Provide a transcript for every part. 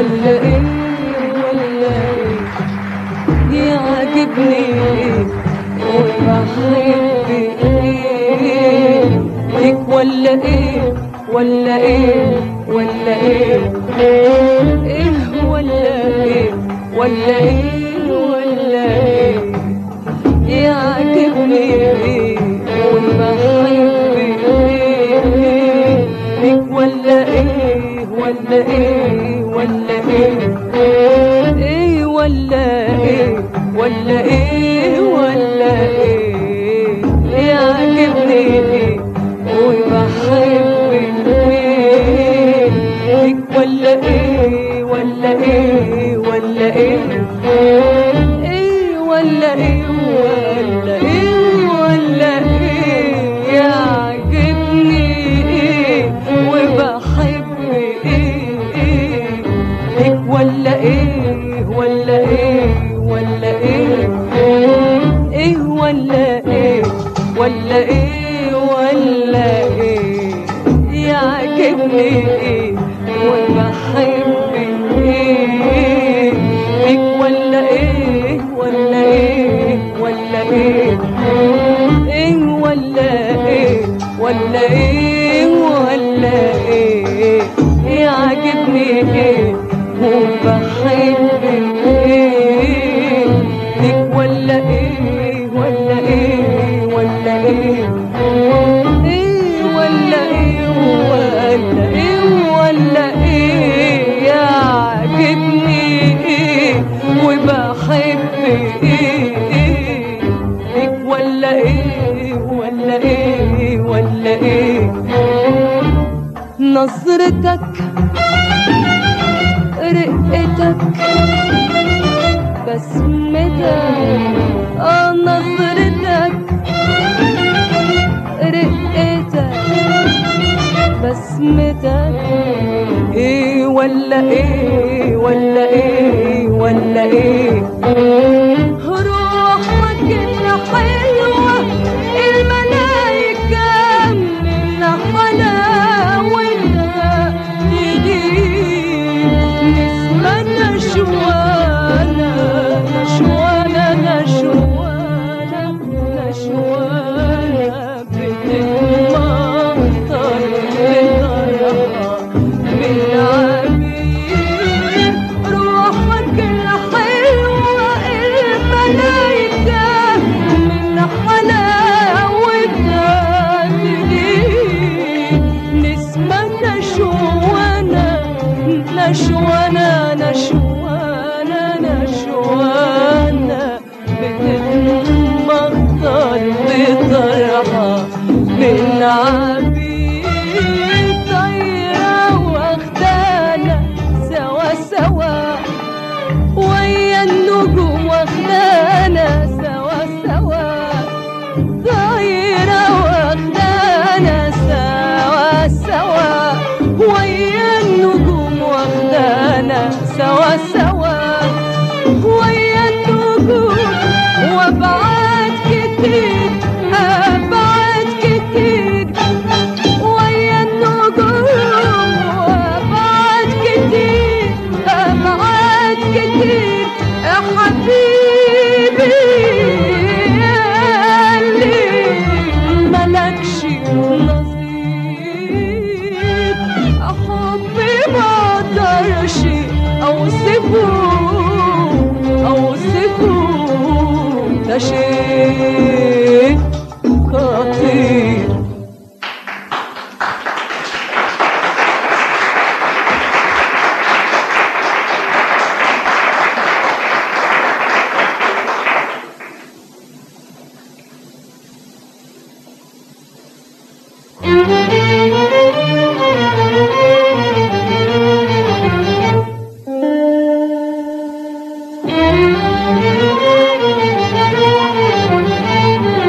ولا ايه ولا ايه يعجبني ايه وبحب ايه ليك ولا ايه ولا ايه ولا ايه ايه ولا ايه ولا ايه ولا ايه يعجبني ايه وبحب ايه ليك ولا ايه ولا ايه ولا ايه ايه ولا ايه ولا ايه ولا ايه يعجبني ايه وبحب ايه ليك ولا ايه ولا ايه ولا ايه ايه ولا ايه ولا ايه ولا ايه يعجبني ايه وبحب ايه ايه ليك ولا ايه ولا ايه ولا ايه ايه ولا ايه ولا ايه ولا ايه يعجبني ايه وبحب ايه ليك ولا ايه ولا ايه ولا ايه ايه ولا ايه ولا ايه ولا ايه يعجبني ايه وبحب ايه ليك ولا ايه ولا ايه ولا ايه ايه ولا ايه ولا ايه ولا ايه يعجبني ايه وبحب ايه ايه ليك ولا ايه ولا ايه ولا ايه نظرتك رقتك بسمتك اه نظرتك رقتك بسمتك ايه ولا ايه ولا ايه ولا ايه روحك الحلوة الملايكة من حلاوتها تجيب نسمة نشوانة نشوانة نشوانة نشوانة بتتمطر بطرها بالعبيد روحك الحلوة الملايكة من حلاوتها تجيب نسمة نشوانة نشوانة نشوانة نشوانة بتتمطر بطرها من عبيد طايرة واخدانا سوا سوا ويا النجوم واخدانا سوا سوا طايرة واخدانا سوا سوا ويا النجوم واخدانا سوا سوا ويا النجوم وابعاد كتير ابعاد كتير ويا النجوم وابعاد كتير ابعاد كتير يا حبيبي اللي ملكش نصيب حبي ما اقدرش اوصفه اوصفه ده شيء خطير Thank you.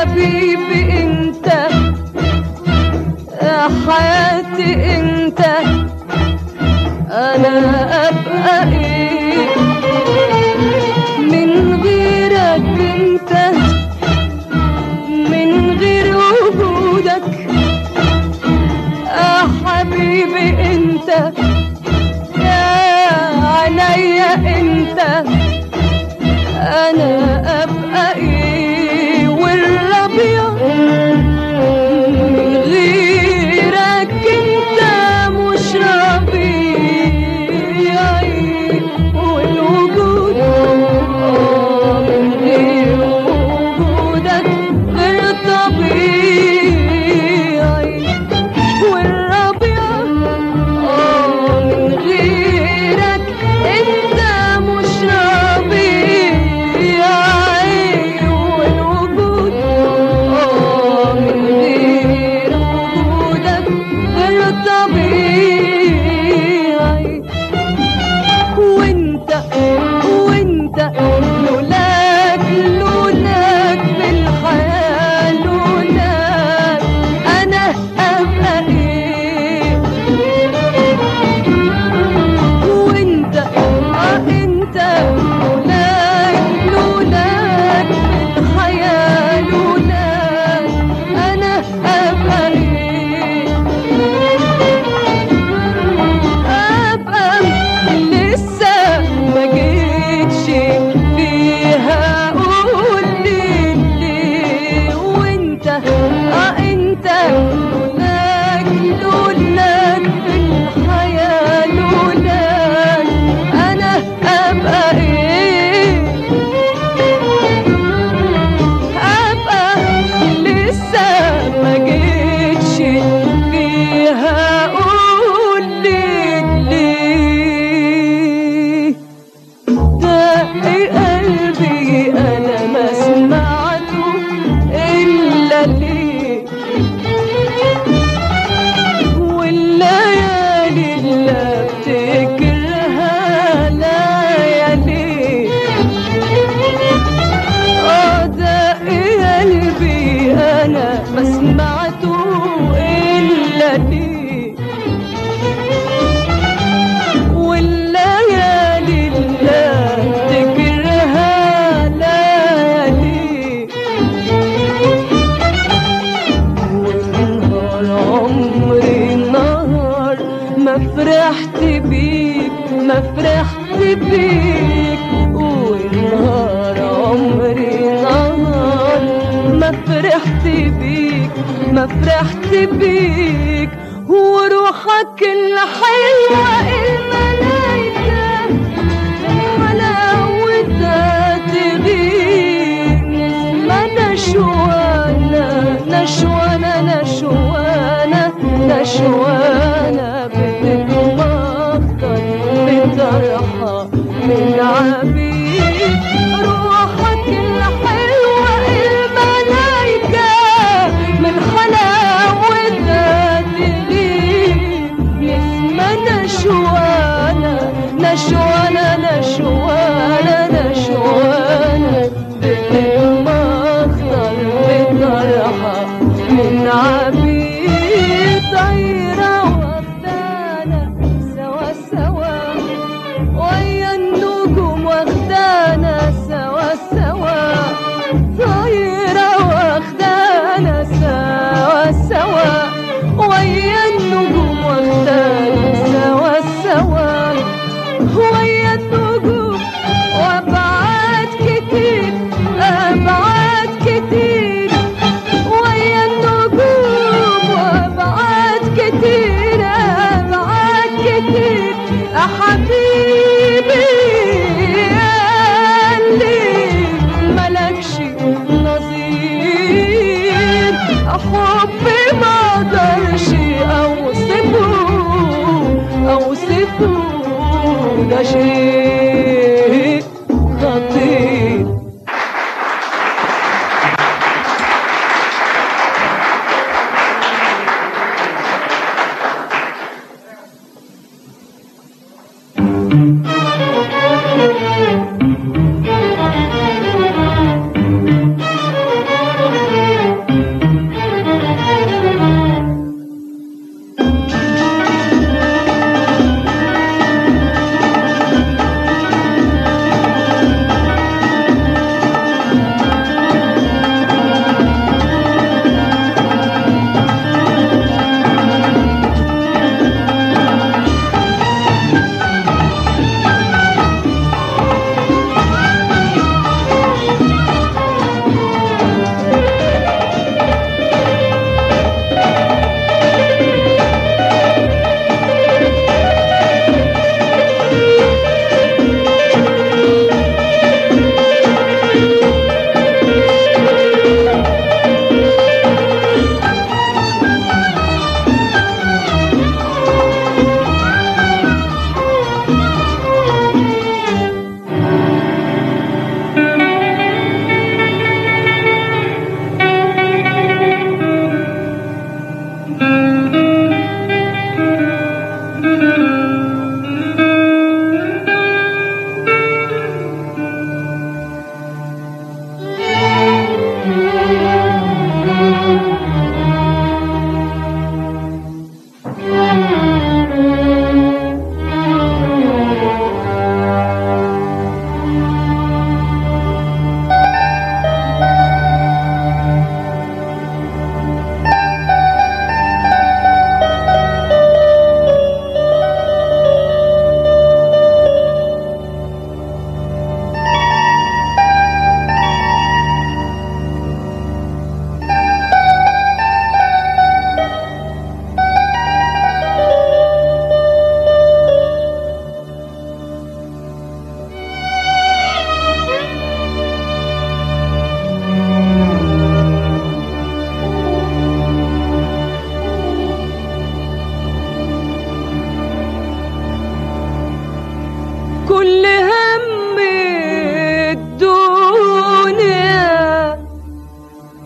حبيبي انت يا حياتي انت انا ابقى ايه من غيرك انت من غير وجودك يا حبيبي انت يا عينيا انت انا ابقى ايه والربيع من غيرك انت مش ربيعي والوجود آه من غير وجودك غير طبيعي والربيع آه من غيرك انت مش ربيعي والوجود آه من غير وجودك غير طبيعي وانت وانت لولاك لولاك في الحياة لولاك انا ابقى ايه وانت اه انت لولاك لولاك في الحياة لولاك انا ابقى ايه ابقى لسه ما جيتش فيها قول لي ليه وانت اه انت لولاك لولاك في الحياة لولاك انا ابقى ايه ابقى لسه ما جيتش فيها قول لي ليه دق قلبي انا ما سمعته الا ليه والليالي اللي افتكرها ليالي اه دق قلبي انا ما سمعته الا ليه والليالي اللي افتكرها ليالي ونهار عمري نهار ما فرحت بيك ما فرحت بيك ونهار عمري نهار ما فرحت بيك ما فرحت بيك وروحك الحلوة الملايكة حلاوتها تغير نسمة نشوانة نشوانة نشوانة نشوانة بتتمخضر بطرحة من عبيد روحك الحلوة الملايكة من حلاوتها تغير نسمة نشوانة نشوانة نشوانة نشوانة بتتمخضر بطرحة من عبيد طايرة واخدانا سوا سوا ويا النجوم واخدانا سوا سوا طايرة واخدانا سوا سوا ويا النجوم واخدانا سوا سوا ويا النجوم وابعاد كتير ابعاد كتير ويا النجوم وابعاد كتير ابعاد كتير يا حبيبي اللي ملكش نظير حبي ما اقدرش اوصفه اوصفه ده شيء خطير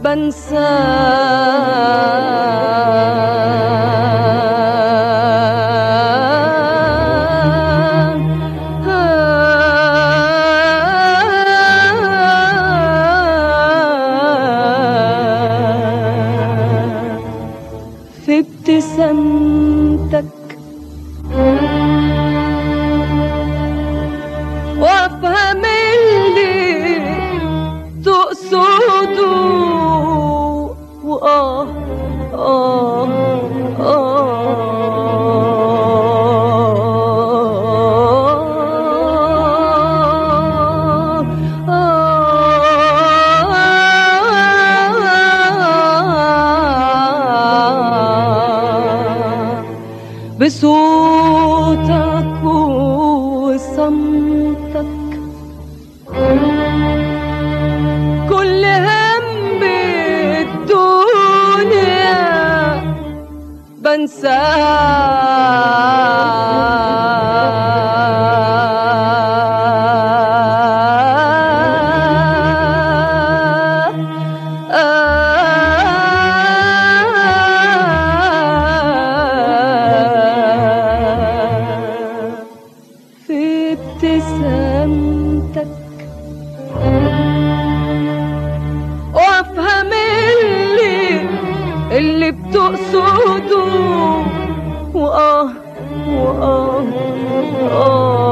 بنساه في ابتسامتك وافهم اللي تقصده وآه آه آه آه بصوتك وصمتك كل هم الدنيا بنساه في ابتسامتك وافهم اللي اللي بتقصده واه واه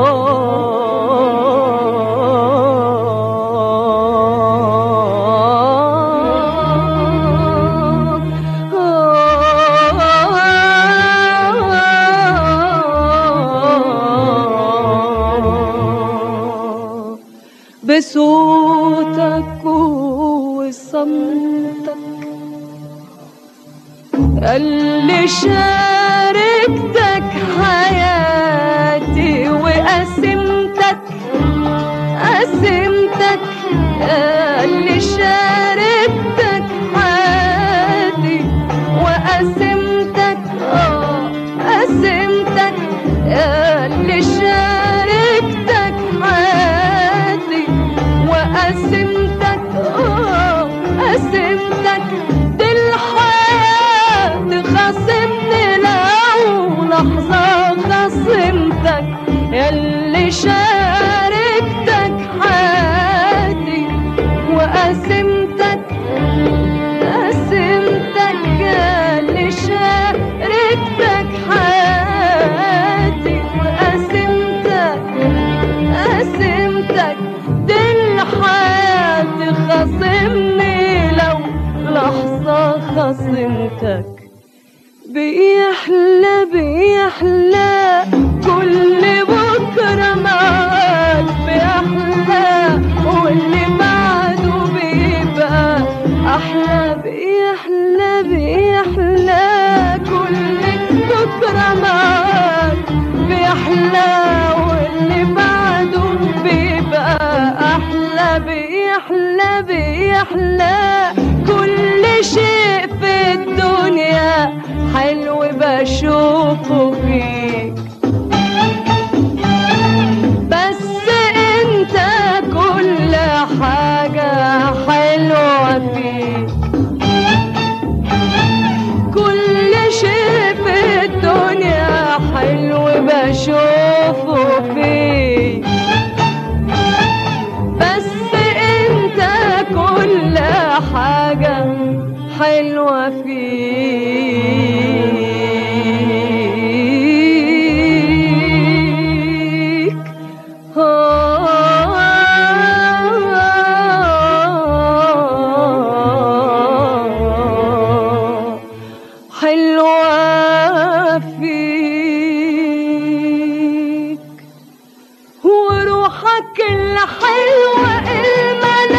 آه بصوتك وصمتك اللي شاركتك حياتي وقسمتك قسمتك اللي شاركتك حياتي وقسمتك اه قسمتك اللي شاركتك حياتي وقسمتك اه قسمتك دي الحياة تخاصمني لو لحظة خصمتك ياللي شاركتك حياتي وقسمتك قسمتك اللي شاركتك حياتي وقسمتك قسمتك دي الحياة خصمني لو لحظة خصمتك بيحلى بيحلى كل بكرة معاك بيحلى واللي بعده بيبقى أحلى بيحلى بيحلى كل بكرة معاك بيحلى واللي بعده بيبقى أحلى بيحلى بيحلى كل شيء في الدنيا حلو بشوفه فيك بس انت كل حاجة حلوة فيك كل شيء في الدنيا حلو بشوفه فيك بس انت كل حاجة حلوة فيك حلوة فيك وروحك الحلوة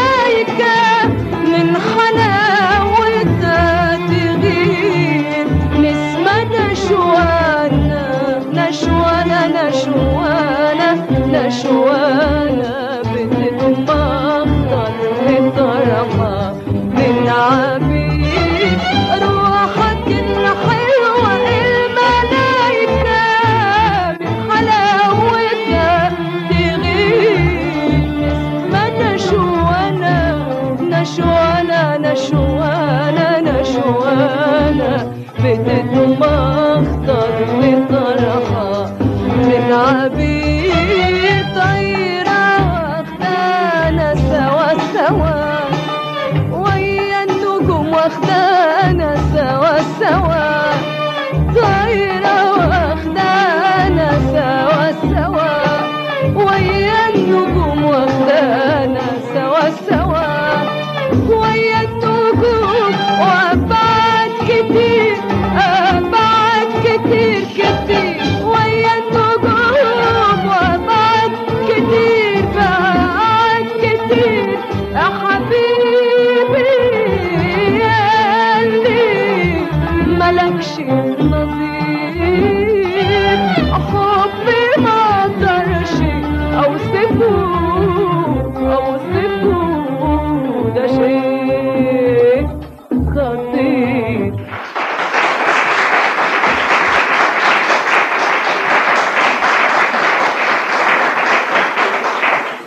الملايكة من حلاوتها تغير بتتمخطر وطرحة من عبيد طايرة واخدانا سوا سوا ويا النجوم واخدانا سوا سوا طايرة واخدانا سوا سوا ويا النجوم واخدانا سوا سوا ويا النجوم وابعد كتير ابعد كتير كتير ويا النجوم وابعد كتير بعد كتير يا حبيبي يا اللي ملكش